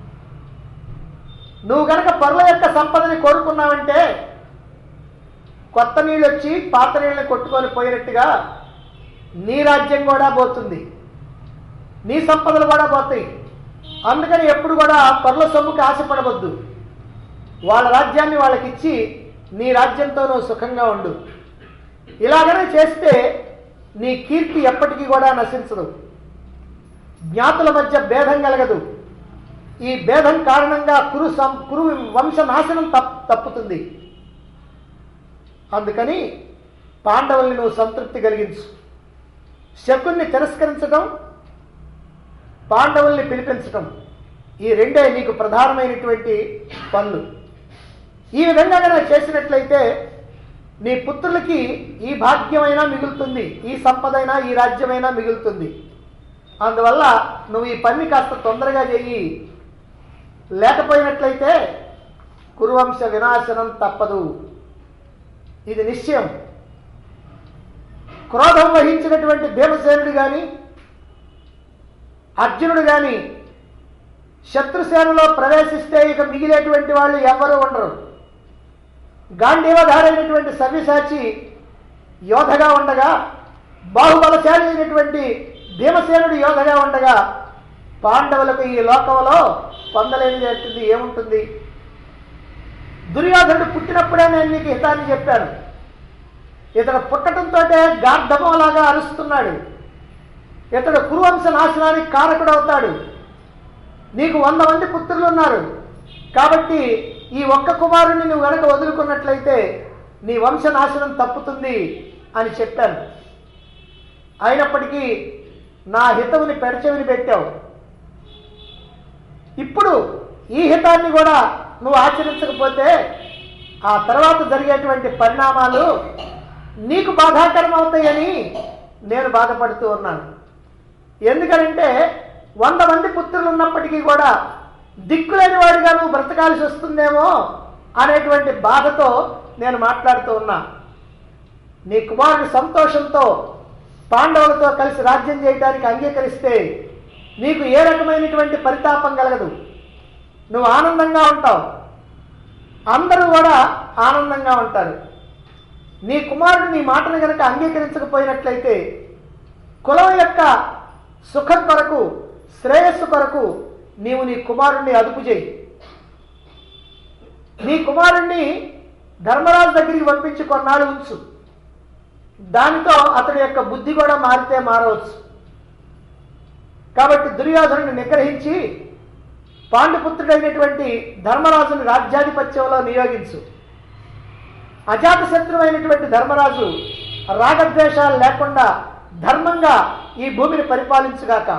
A: నువ్వు గనక పరుల యొక్క సంపదని కోరుకున్నావంటే కొత్త నీళ్ళు వచ్చి పాత నీళ్ళని కొట్టుకొని పోయినట్టుగా నీ రాజ్యం కూడా పోతుంది నీ సంపదలు కూడా పోతాయి అందుకని ఎప్పుడు కూడా పరుల సొమ్ముకి ఆశపడవద్దు వాళ్ళ రాజ్యాన్ని వాళ్ళకి ఇచ్చి నీ రాజ్యంతో నువ్వు సుఖంగా ఉండు ఇలాగనే చేస్తే నీ కీర్తి ఎప్పటికీ కూడా నశించదు జ్ఞాతుల మధ్య భేదం కలగదు ఈ భేదం కారణంగా కురు సం కురు వంశనాశనం తప్ తప్పుతుంది అందుకని పాండవుల్ని నువ్వు సంతృప్తి కలిగించు శకుల్ని తిరస్కరించడం పాండవుల్ని పిలిపించటం ఈ రెండే నీకు ప్రధానమైనటువంటి పనులు ఈ విధంగా కనుక చేసినట్లయితే నీ పుత్రులకి ఈ భాగ్యమైనా మిగులుతుంది ఈ సంపదైనా ఈ రాజ్యమైనా మిగులుతుంది అందువల్ల నువ్వు ఈ పని కాస్త తొందరగా చెయ్యి లేకపోయినట్లయితే కురువంశ వినాశనం తప్పదు ఇది నిశ్చయం క్రోధం వహించినటువంటి భీమసేనుడు కానీ అర్జునుడు కానీ శత్రుసేనలో ప్రవేశిస్తే ఇక మిగిలేటువంటి వాళ్ళు ఎవ్వరూ ఉండరు గాంధీవధారైనటువంటి సవ్యసాచి యోధగా ఉండగా బాహుబలశాలి అయినటువంటి భీమసేనుడు యోధగా ఉండగా పాండవులకు ఈ లోకంలో పొందలేనిది ఏముంటుంది దుర్యోధనుడు పుట్టినప్పుడే నేను నీకు హితాన్ని చెప్పాను ఇతడు పుట్టడంతో గార్ధమోలాగా అరుస్తున్నాడు ఇతడు కురువంశ నాశనానికి కారకుడవుతాడు నీకు వంద మంది పుత్రులు ఉన్నారు కాబట్టి ఈ ఒక్క కుమారుని నువ్వు వెనక వదులుకున్నట్లయితే నీ వంశ నాశనం తప్పుతుంది అని చెప్పాను అయినప్పటికీ నా హితవుని పెడచెవిని పెట్టావు ఇప్పుడు ఈ హితాన్ని కూడా నువ్వు ఆచరించకపోతే ఆ తర్వాత జరిగేటువంటి పరిణామాలు నీకు బాధాకరం అవుతాయని నేను బాధపడుతూ ఉన్నాను ఎందుకనంటే వంద మంది పుత్రులు ఉన్నప్పటికీ కూడా దిక్కులేని వాడిగా నువ్వు బ్రతకాల్సి వస్తుందేమో అనేటువంటి బాధతో నేను మాట్లాడుతూ ఉన్నా నీ కుమారుడు సంతోషంతో పాండవులతో కలిసి రాజ్యం చేయడానికి అంగీకరిస్తే నీకు ఏ రకమైనటువంటి పరితాపం కలగదు నువ్వు ఆనందంగా ఉంటావు అందరూ కూడా ఆనందంగా ఉంటారు నీ కుమారుడు నీ మాటను గనక అంగీకరించకపోయినట్లయితే కులం యొక్క సుఖం కొరకు శ్రేయస్సు కొరకు నీవు నీ కుమారుణ్ణి అదుపు చేయి నీ కుమారుణ్ణి ధర్మరాజు దగ్గరికి పంపించి కొన్నాళ్ళు ఉంచు దానితో అతడి యొక్క బుద్ధి కూడా మారితే మారవచ్చు కాబట్టి దుర్యోధనుని నిగ్రహించి పాండుపుత్రుడైనటువంటి ధర్మరాజుని రాజ్యాధిపత్యంలో నియోగించు అజాతశత్రువైనటువంటి ధర్మరాజు రాగద్వేషాలు లేకుండా ధర్మంగా ఈ భూమిని పరిపాలించుగాక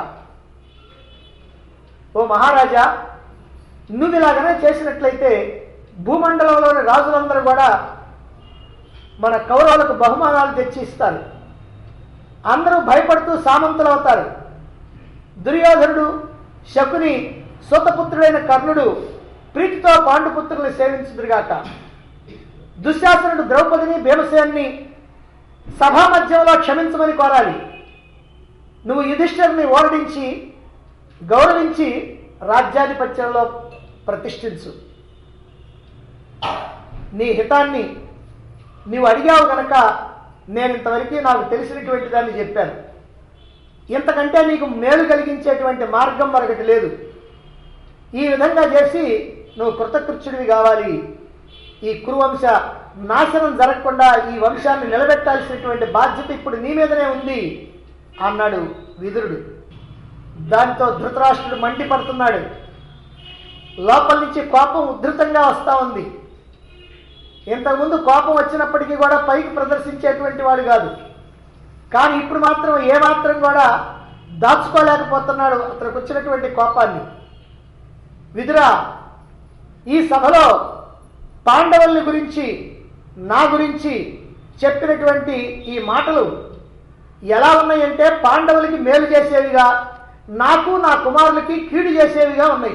A: ఓ మహారాజా నువ్వు ఇలాగనే చేసినట్లయితే భూమండలంలోని రాజులందరూ కూడా మన కౌరవులకు బహుమానాలు తెచ్చి ఇస్తారు అందరూ భయపడుతూ సామంతులు అవుతారు దుర్యోధనుడు శకుని సూతపుత్రుడైన కర్ణుడు ప్రీతితో పాండుపుత్రుల్ని సేవించుదురుగాక దుశ్శాసనుడు ద్రౌపదిని భీమసేన్ని సభా మధ్యంలో క్షమించమని కోరాలి నువ్వు యుధిష్ఠిరుని ఓరడించి గౌరవించి రాజ్యాధిపత్యంలో ప్రతిష్ఠించు నీ హితాన్ని నీవు అడిగావు గనక నేను ఇంతవరకు నాకు తెలిసినటువంటి దాన్ని చెప్పాను ఇంతకంటే నీకు మేలు కలిగించేటువంటి మార్గం మరొకటి లేదు ఈ విధంగా చేసి నువ్వు కృతకృత్యుడివి కావాలి ఈ కురువంశ నాశనం జరగకుండా ఈ వంశాన్ని నిలబెట్టాల్సినటువంటి బాధ్యత ఇప్పుడు నీ మీదనే ఉంది అన్నాడు విదురుడు దాంతో ధృతరాష్ట్రుడు మండిపడుతున్నాడు లోపల నుంచి కోపం ఉధృతంగా వస్తూ ఉంది ఇంతకుముందు కోపం వచ్చినప్పటికీ కూడా పైకి ప్రదర్శించేటువంటి వాడు కాదు కానీ ఇప్పుడు మాత్రం ఏ మాత్రం కూడా దాచుకోలేకపోతున్నాడు అతనికి వచ్చినటువంటి కోపాన్ని విదురా ఈ సభలో పాండవుల్ని గురించి నా గురించి చెప్పినటువంటి ఈ మాటలు ఎలా ఉన్నాయంటే పాండవులకి మేలు చేసేవిగా నాకు నా కుమారులకి కీడు చేసేవిగా ఉన్నాయి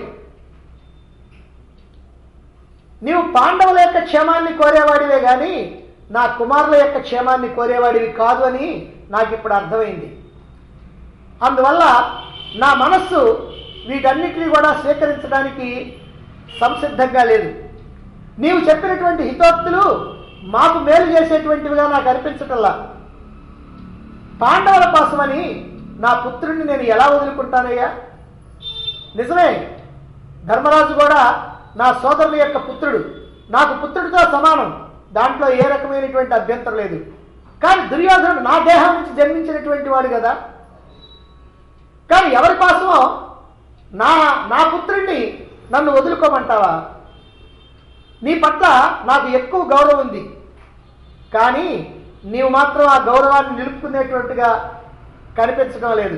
A: నీవు పాండవుల యొక్క క్షేమాన్ని కోరేవాడివే కానీ నా కుమారుల యొక్క క్షేమాన్ని కోరేవాడివి కాదు అని నాకు ఇప్పుడు అర్థమైంది అందువల్ల నా మనస్సు వీటన్నిటిని కూడా స్వీకరించడానికి సంసిద్ధంగా లేదు నీవు చెప్పినటువంటి హితోక్తులు మాకు మేలు చేసేటువంటివిగా నాకు అనిపించటల్లా పాండవుల కోసమని నా పుత్రుడిని నేను ఎలా వదులుకుంటానయ్యా నిజమే ధర్మరాజు కూడా నా సోదరుని యొక్క పుత్రుడు నాకు పుత్రుడితో సమానం దాంట్లో ఏ రకమైనటువంటి అభ్యంతరం లేదు కానీ దుర్యోధనుడు నా దేహం నుంచి జన్మించినటువంటి వాడు కదా కానీ ఎవరి కోసమో నా నా పుత్రుడిని నన్ను వదులుకోమంటావా నీ పట్ల నాకు ఎక్కువ గౌరవం ఉంది కానీ నీవు మాత్రం ఆ గౌరవాన్ని నిలుపుకునేటువంటిగా కనిపించడం లేదు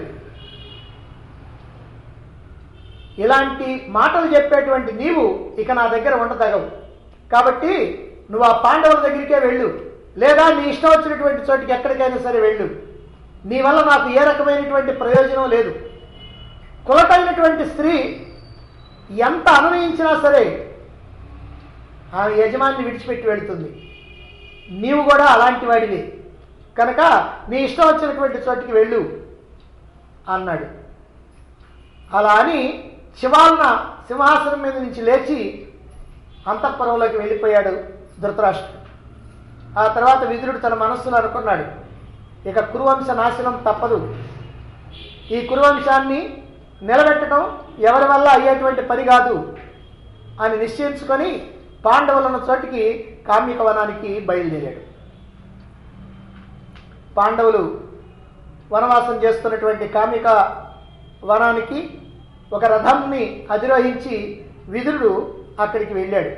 A: ఇలాంటి మాటలు చెప్పేటువంటి నీవు ఇక నా దగ్గర ఉండదగవు కాబట్టి నువ్వు ఆ పాండవుల దగ్గరికే వెళ్ళు లేదా నీ ఇష్టం వచ్చినటువంటి చోటికి ఎక్కడికైనా సరే వెళ్ళు నీ వల్ల నాకు ఏ రకమైనటువంటి ప్రయోజనం లేదు కులటైనటువంటి స్త్రీ ఎంత అనునయించినా సరే ఆమె యజమాని విడిచిపెట్టి వెళుతుంది నీవు కూడా అలాంటి వాడివి కనుక నీ ఇష్టం వచ్చినటువంటి చోటికి వెళ్ళు అన్నాడు అలా అని శివాలన సింహాసనం మీద నుంచి లేచి అంతఃపురంలోకి వెళ్ళిపోయాడు ధృతరాష్ట్రుడు ఆ తర్వాత విదురుడు తన మనస్సులో అనుకున్నాడు ఇక కురువంశ నాశనం తప్పదు ఈ కురువంశాన్ని నిలబెట్టడం ఎవరి వల్ల అయ్యేటువంటి పని కాదు అని నిశ్చయించుకొని పాండవులున్న చోటికి కామ్యక వనానికి బయలుదేరాడు పాండవులు వనవాసం చేస్తున్నటువంటి కామిక వనానికి ఒక రథంని అధిరోహించి విదురుడు అక్కడికి వెళ్ళాడు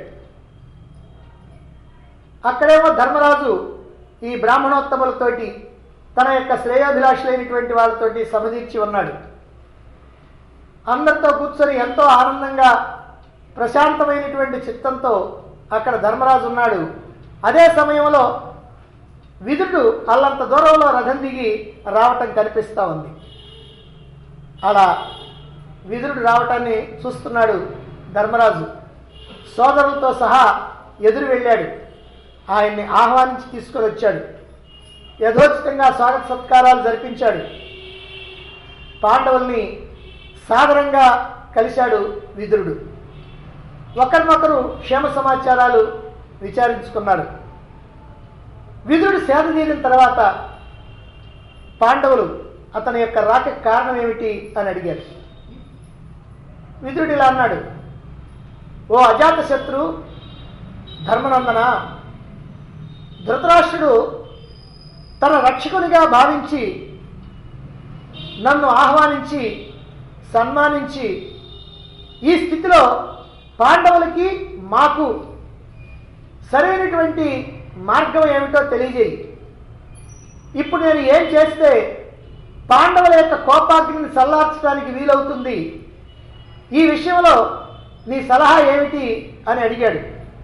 A: అక్కడేమో ధర్మరాజు ఈ బ్రాహ్మణోత్తములతోటి తన యొక్క శ్రేయోభిలాషులైనటువంటి వాళ్ళతోటి సమదీర్చి ఉన్నాడు అందరితో కూర్చొని ఎంతో ఆనందంగా ప్రశాంతమైనటువంటి చిత్తంతో అక్కడ ధర్మరాజు ఉన్నాడు అదే సమయంలో విదుడు అల్లంత దూరంలో రథం దిగి రావటం కనిపిస్తూ ఉంది అలా విదురుడు రావటాన్ని చూస్తున్నాడు ధర్మరాజు సోదరులతో సహా ఎదురు వెళ్ళాడు ఆయన్ని ఆహ్వానించి తీసుకొని వచ్చాడు యథోచితంగా స్వాగత సత్కారాలు జరిపించాడు పాండవుల్ని సాదరంగా కలిశాడు విదురుడు ఒకరినొకరు క్షేమ సమాచారాలు విచారించుకున్నారు విదురుడు సేద తీరిన తర్వాత పాండవులు అతని యొక్క రాక కారణం ఏమిటి అని అడిగారు విదురుడు ఇలా అన్నాడు ఓ అజాత శత్రు ధర్మనందన ధృతరాష్ట్రుడు తన రక్షకునిగా భావించి నన్ను ఆహ్వానించి సన్మానించి ఈ స్థితిలో పాండవులకి మాకు సరైనటువంటి మార్గం ఏమిటో తెలియజేయి ఇప్పుడు నేను ఏం చేస్తే పాండవుల యొక్క కోపాగ్నిని చల్లార్చడానికి వీలవుతుంది ఈ విషయంలో నీ సలహా ఏమిటి అని అడిగాడు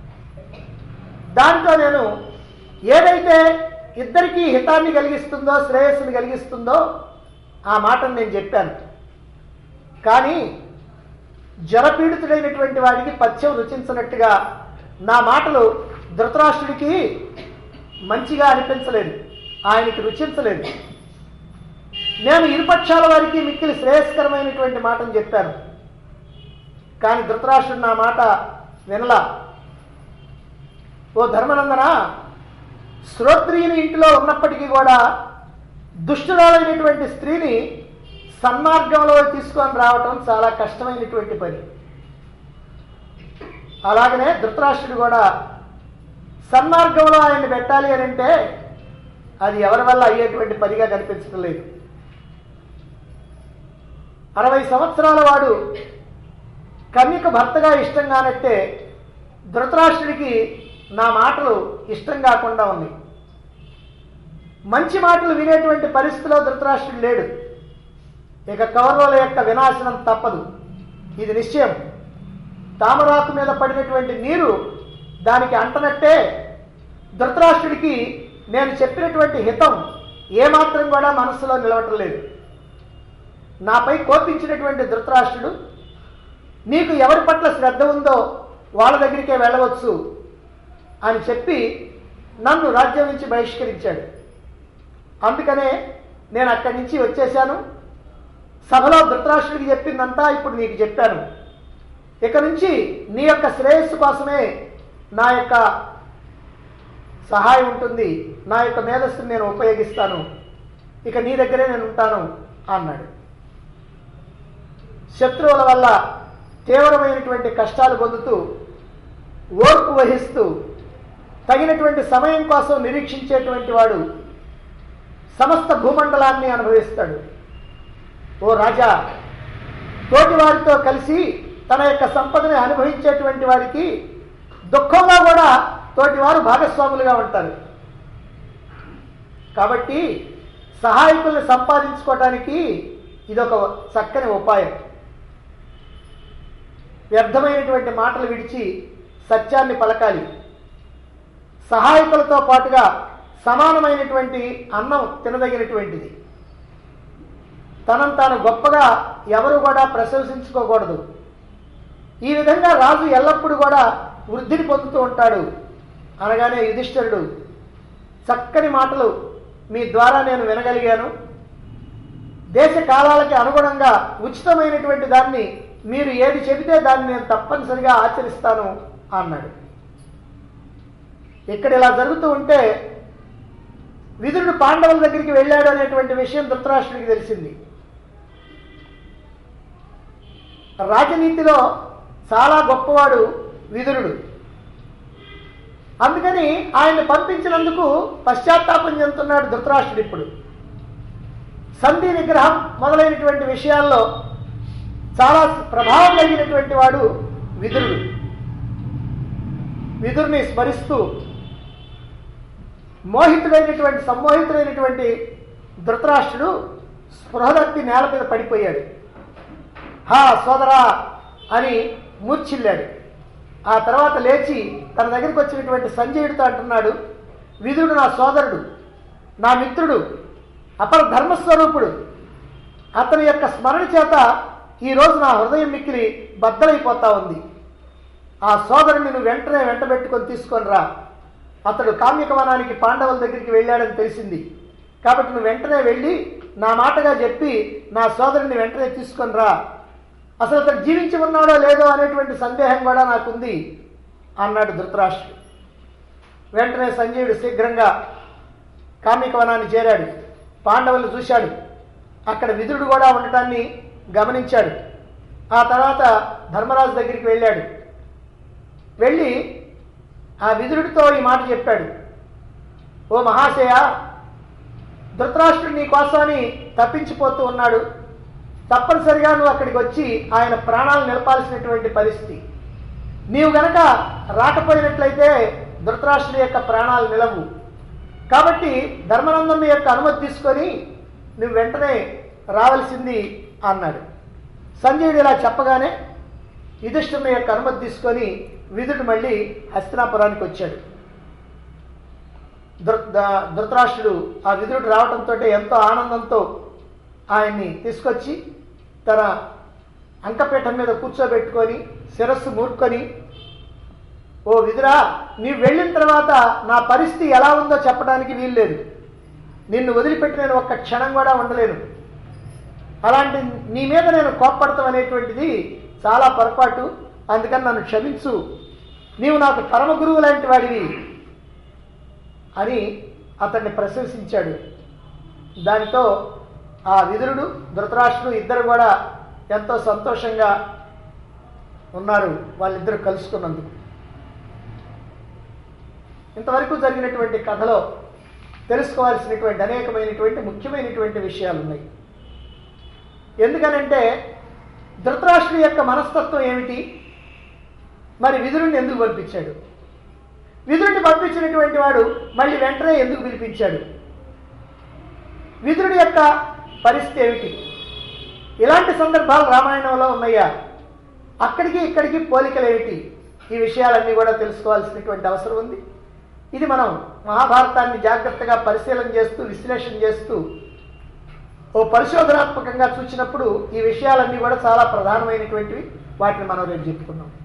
A: దాంతో నేను ఏదైతే ఇద్దరికీ హితాన్ని కలిగిస్తుందో శ్రేయస్సుని కలిగిస్తుందో ఆ మాటను నేను చెప్పాను కానీ జరపీడితుడైనటువంటి వాడికి పథ్యం రుచించినట్టుగా నా మాటలు ధృతరాష్ట్రుడికి మంచిగా అనిపించలేదు ఆయనకి రుచించలేదు నేను ఇరుపక్షాల వారికి మిక్కిలి శ్రేయస్కరమైనటువంటి మాటను చెప్పాను కానీ ధృతరాష్ట్రుడు నా మాట వినలా ఓ ధర్మనందన శ్రోత్రియుని ఇంటిలో ఉన్నప్పటికీ కూడా దుష్టురాలైనటువంటి స్త్రీని సన్మార్గంలో తీసుకొని రావటం చాలా కష్టమైనటువంటి పని అలాగనే ధృతరాష్ట్రుడు కూడా సన్మార్గంలో ఆయన్ని పెట్టాలి అని అంటే అది ఎవరి వల్ల అయ్యేటువంటి పనిగా కనిపించడం లేదు అరవై సంవత్సరాల వాడు కన్యక భర్తగా ఇష్టం కానట్టే ధృతరాష్ట్రుడికి నా మాటలు ఇష్టం కాకుండా ఉంది మంచి మాటలు వినేటువంటి పరిస్థితిలో ధృతరాష్ట్రుడు లేడు ఇక కౌరవుల యొక్క వినాశనం తప్పదు ఇది నిశ్చయం తామరాకు మీద పడినటువంటి నీరు దానికి అంటనట్టే ధృతరాష్ట్రుడికి నేను చెప్పినటువంటి హితం ఏమాత్రం కూడా మనస్సులో నిలవటం లేదు నాపై కోపించినటువంటి ధృతరాష్ట్రుడు నీకు ఎవరి పట్ల శ్రద్ధ ఉందో వాళ్ళ దగ్గరికే వెళ్ళవచ్చు అని చెప్పి నన్ను రాజ్యం నుంచి బహిష్కరించాడు అందుకనే నేను అక్కడి నుంచి వచ్చేశాను సభలో ధృతరాష్ట్రుడికి చెప్పిందంతా ఇప్పుడు నీకు చెప్పాను ఇక నుంచి నీ యొక్క శ్రేయస్సు కోసమే నా యొక్క సహాయం ఉంటుంది నా యొక్క మేధస్సుని నేను ఉపయోగిస్తాను ఇక నీ దగ్గరే నేను ఉంటాను అన్నాడు శత్రువుల వల్ల తీవ్రమైనటువంటి కష్టాలు పొందుతూ ఓర్పు వహిస్తూ తగినటువంటి సమయం కోసం నిరీక్షించేటువంటి వాడు సమస్త భూమండలాన్ని అనుభవిస్తాడు ఓ రాజా తోటి వారితో కలిసి తన యొక్క సంపదని అనుభవించేటువంటి వారికి దుఃఖంలో కూడా తోటి వారు భాగస్వాములుగా ఉంటారు కాబట్టి సహాయకుల్ని సంపాదించుకోవడానికి ఇదొక చక్కని ఉపాయం వ్యర్థమైనటువంటి మాటలు విడిచి సత్యాన్ని పలకాలి సహాయకులతో పాటుగా సమానమైనటువంటి అన్నం తినదగినటువంటిది తనను తాను గొప్పగా ఎవరు కూడా ప్రశంసించుకోకూడదు ఈ విధంగా రాజు ఎల్లప్పుడూ కూడా వృద్ధిని పొందుతూ ఉంటాడు అనగానే యుధిష్ఠిరుడు చక్కని మాటలు మీ ద్వారా నేను వినగలిగాను దేశ కాలాలకి అనుగుణంగా ఉచితమైనటువంటి దాన్ని మీరు ఏది చెబితే దాన్ని నేను తప్పనిసరిగా ఆచరిస్తాను అన్నాడు ఇక్కడ ఇలా జరుగుతూ ఉంటే విదురుడు పాండవుల దగ్గరికి వెళ్ళాడు అనేటువంటి విషయం ధృతరాష్ట్రుడికి తెలిసింది రాజనీతిలో చాలా గొప్పవాడు విదురుడు అందుకని ఆయన పంపించినందుకు పశ్చాత్తాపం చెందుతున్నాడు ధృతరాష్ట్రుడు ఇప్పుడు సంధి నిగ్రహం మొదలైనటువంటి విషయాల్లో చాలా ప్రభావం కలిగినటువంటి వాడు విదురుడు విదురుని స్మరిస్తూ మోహితుడైనటువంటి సమ్మోహితుడైనటువంటి ధృతరాష్ట్రుడు స్పృహ తప్పి నేల మీద పడిపోయాడు హా సోదరా అని మూర్ఛిల్లాడు ఆ తర్వాత లేచి తన దగ్గరికి వచ్చినటువంటి సంజయుడితో అంటున్నాడు విదురుడు నా సోదరుడు నా మిత్రుడు అపర ధర్మస్వరూపుడు అతని యొక్క స్మరణ చేత ఈరోజు నా హృదయం మిక్కిలి బద్దలైపోతా ఉంది ఆ సోదరుని నువ్వు వెంటనే వెంటబెట్టుకొని తీసుకొని రా అతడు కామ్యకవనానికి పాండవుల దగ్గరికి వెళ్ళాడని తెలిసింది కాబట్టి నువ్వు వెంటనే వెళ్ళి నా మాటగా చెప్పి నా సోదరుని వెంటనే తీసుకొని రా అసలు అతడు జీవించి ఉన్నాడో లేదో అనేటువంటి సందేహం కూడా నాకుంది అన్నాడు ధృతరాష్ట్రుడు వెంటనే సంజయుడు శీఘ్రంగా కామికవనాన్ని చేరాడు పాండవులు చూశాడు అక్కడ విదురుడు కూడా ఉండటాన్ని గమనించాడు ఆ తర్వాత ధర్మరాజు దగ్గరికి వెళ్ళాడు వెళ్ళి ఆ విదురుడితో ఈ మాట చెప్పాడు ఓ మహాశయ ధృతరాష్ట్రుడు నీ కోసమని తప్పించిపోతూ ఉన్నాడు తప్పనిసరిగా నువ్వు అక్కడికి వచ్చి ఆయన ప్రాణాలు నిలపాల్సినటువంటి పరిస్థితి నీవు గనక రాకపోయినట్లయితే ధృతరాష్ట్రుడి యొక్క ప్రాణాలు నిలవు కాబట్టి ధర్మనందన్ యొక్క అనుమతి తీసుకొని నువ్వు వెంటనే రావాల్సింది అన్నాడు సంజయుడు ఇలా చెప్పగానే యుధిష్ఠిరుని యొక్క అనుమతి తీసుకొని విదుడు మళ్ళీ హస్తినాపురానికి వచ్చాడు ధృ ద- ధృతరాష్ట్రుడు ఆ విదురుడు రావడంతో ఎంతో ఆనందంతో ఆయన్ని తీసుకొచ్చి తన అంకపీఠం మీద కూర్చోబెట్టుకొని శిరస్సు మూర్కొని ఓ విదురా నీవు వెళ్ళిన తర్వాత నా పరిస్థితి ఎలా ఉందో చెప్పడానికి వీల్లేదు నిన్ను వదిలిపెట్టి నేను ఒక్క క్షణం కూడా ఉండలేను అలాంటి నీ మీద నేను కోప్పడతాం అనేటువంటిది చాలా పొరపాటు అందుకని నన్ను క్షమించు నీవు నాకు పరమ గురువు లాంటి వాడివి అని అతన్ని ప్రశంసించాడు దానితో ఆ విదురుడు ధృతరాష్ట్రుడు ఇద్దరు కూడా ఎంతో సంతోషంగా ఉన్నారు వాళ్ళిద్దరు కలుసుకున్నందుకు ఇంతవరకు జరిగినటువంటి కథలో తెలుసుకోవాల్సినటువంటి అనేకమైనటువంటి ముఖ్యమైనటువంటి విషయాలు ఉన్నాయి ఎందుకనంటే ధృతరాష్ట్రుడి యొక్క మనస్తత్వం ఏమిటి మరి విదురుణ్ణి ఎందుకు పంపించాడు విదురుడిని పంపించినటువంటి వాడు మళ్ళీ వెంటనే ఎందుకు పిలిపించాడు విదురుడి యొక్క పరిస్థితి ఏమిటి ఇలాంటి సందర్భాలు రామాయణంలో ఉన్నాయా అక్కడికి ఇక్కడికి పోలికలు ఏమిటి ఈ విషయాలన్నీ కూడా తెలుసుకోవాల్సినటువంటి అవసరం ఉంది ఇది మనం మహాభారతాన్ని జాగ్రత్తగా పరిశీలన చేస్తూ విశ్లేషణ చేస్తూ ఓ పరిశోధనాత్మకంగా చూసినప్పుడు ఈ విషయాలన్నీ కూడా చాలా ప్రధానమైనటువంటివి వాటిని మనం రేపు చెప్పుకున్నాం